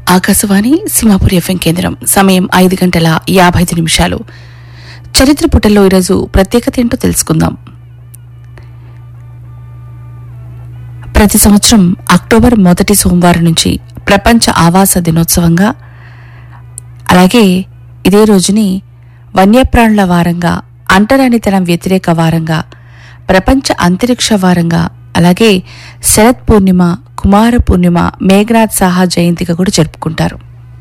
Akashvani Simhapur FM కేంద్రం సమయం ఐదు గంటల యాభై ఐదు నిమిషాలు చరిత్ర పుటల్లో ఈరోజు ప్రత్యేకత ఏంటో తెలుసుకుందాం ప్రతి సంవత్సరం అక్టోబర్ మొదటి సోమవారం నుంచి ప్రపంచ ఆవాస దినోత్సవంగా అలాగే ఇదే రోజుని వన్యప్రాణుల వారంగా అంటరానితనం వ్యతిరేక వారంగా ప్రపంచ అంతరిక్ష వారంగా అలాగే శరత్ పూర్ణిమ కుమార పూర్ణిమ మేఘనాథ్ సాహా జయంతిగా కూడా జరుపుకుంటారు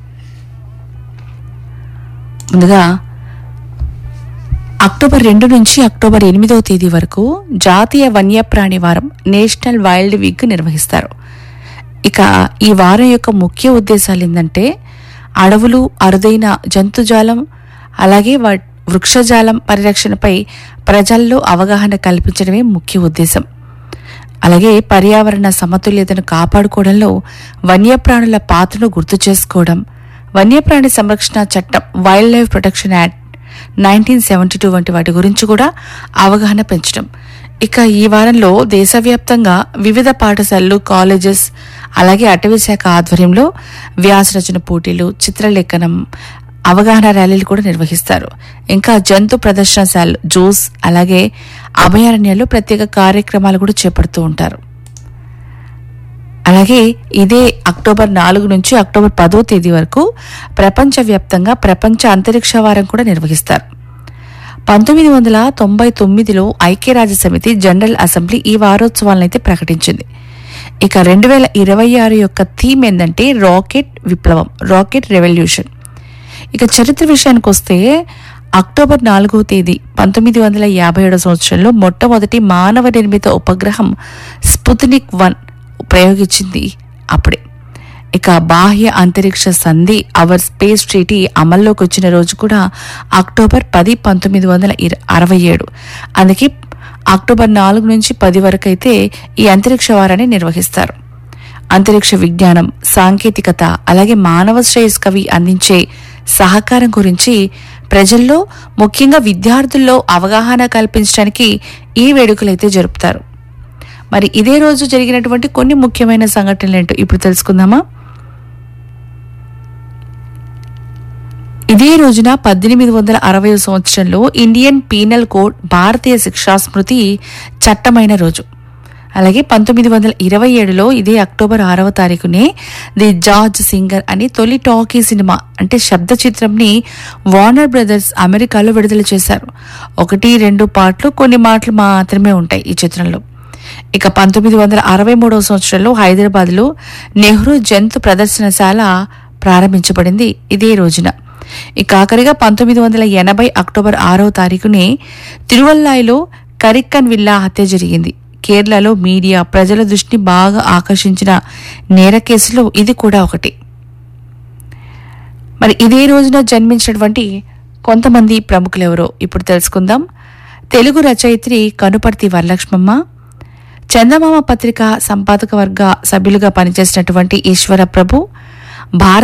ముందుగా అక్టోబర్ రెండు నుంచి అక్టోబర్ ఎనిమిదవ తేదీ వరకు జాతీయ వన్యప్రాణి వారం నేషనల్ వైల్డ్ వీక్ నిర్వహిస్తారు ఇక ఈ వారం యొక్క ముఖ్య ఉద్దేశాలు ఏంటంటే అడవులు అరుదైన జంతుజాలం అలాగే వా- వృక్షజాలం పరిరక్షణపై ప్రజల్లో అవగాహన కల్పించడమే ముఖ్య ఉద్దేశం అలాగే పర్యావరణ సమతుల్యతను కాపాడుకోవడంలో వన్యప్రాణుల పాత్రను గుర్తు చేసుకోవడం వన్యప్రాణి సంరక్షణ చట్టం wildlife protection act nineteen seventy two వంటి వాటి గురించి కూడా అవగాహన పెంచడం ఇక ఈ వారంలో దేశవ్యాప్తంగా వివిధ పాఠశాలలు కాలేజెస్ అలాగే అటవీ శాఖ ఆధ్వర్యంలో వ్యాసరచన పోటీలు చిత్రలేఖనం అవగాహన ర్యాలీలు కూడా నిర్వహిస్తారు ఇంకా జంతు ప్రదర్శనశాలలు జూస్ అలాగే అభయారణ్యాల్లో ప్రత్యేక కార్యక్రమాలు కూడా చేపడుతూ ఉంటారు అలాగే ఇదే అక్టోబర్ నాలుగు నుంచి అక్టోబర్ పదో తేదీ వరకు ప్రపంచవ్యాప్తంగా ప్రపంచ అంతరిక్ష వారం కూడా నిర్వహిస్తారు పంతొమ్మిది వందల తొంభై తొమ్మిదిలో ఐక్యరాజ్య సమితి జనరల్ అసెంబ్లీ ఈ వారోత్సవాలను అయితే ప్రకటించింది ఇక రెండు వేల ఇరవై ఆరు యొక్క థీమ్ ఏంటంటే రాకెట్ విప్లవం రాకెట్ రెవల్యూషన్ ఇక చరిత్ర విషయానికి వస్తే అక్టోబర్ నాలుగవ తేదీ పంతొమ్మిది వందల యాభై ఏడవ సంవత్సరంలో మొట్టమొదటి మానవ నిర్మిత ఉపగ్రహం స్పుత్నిక్ వన్ ప్రయోగించింది అప్పుడే ఇక బాహ్య అంతరిక్ష సంధి అవర్ స్పేస్ ట్రీటీ అమల్లోకి వచ్చిన రోజు కూడా అక్టోబర్ పది పంతొమ్మిది వందల ఇర- అరవై ఏడు అందుకే అక్టోబర్ నాలుగు నుంచి పది వరకు అయితే ఈ అంతరిక్ష వారాన్ని నిర్వహిస్తారు అంతరిక్ష విజ్ఞానం సాంకేతికత అలాగే మానవ శ్రేయస్కవి అందించే సహకారం గురించి ప్రజల్లో ముఖ్యంగా విద్యార్థుల్లో అవగాహన కల్పించడానికి ఈ వేడుకలైతే జరుపుతారు మరి ఇదే రోజు జరిగినటువంటి కొన్ని ముఖ్యమైన సంఘటనలు ఏంటో ఇప్పుడు తెలుసుకుందామా ఇదే రోజున పద్దెనిమిది వందల అరవై సంవత్సరంలో ఇండియన్ పీనల్ కోడ్ భారతీయ శిక్షా స్మృతి చట్టమైన రోజు అలాగే పంతొమ్మిది వందల ఇరవై ఏడులో ఇదే అక్టోబర్ ఆరవ తారీఖునే ది జార్జ్ సింగర్ అని తొలి టాకీ సినిమా అంటే శబ్ద చిత్రంని వార్నర్ బ్రదర్స్ అమెరికాలో విడుదల చేశారు ఒకటి రెండు పాటలు కొన్ని మాటలు మాత్రమే ఉంటాయి ఈ చిత్రంలో ఇక పంతొమ్మిది వందల అరవై మూడవ సంవత్సరంలో హైదరాబాద్లో నెహ్రూ జంతు ప్రదర్శనశాల ప్రారంభించబడింది ఇదే రోజున ఇక ఆఖరిగా పంతొమ్మిది వందల ఎనభై అక్టోబర్ ఆరవ తారీఖునే తిరువల్లాయిలో కరిక్కన్ విల్లా హత్య జరిగింది కేరళలో మీడియా ప్రజల దృష్టిని బాగా ఆకర్షించిన నేర కేసులో ఇది కూడా ఒకటి మరి ఇదే రోజున జన్మించినటువంటి కొంతమంది ప్రముఖులెవరో ఇప్పుడు తెలుసుకుందాం తెలుగు రచయిత్రి కనుపర్తి వరలక్ష్మమ్మ చందమామ పత్రిక సంపాదక వర్గ సభ్యులుగా పనిచేసినటువంటి ఈశ్వర ప్రభు భారత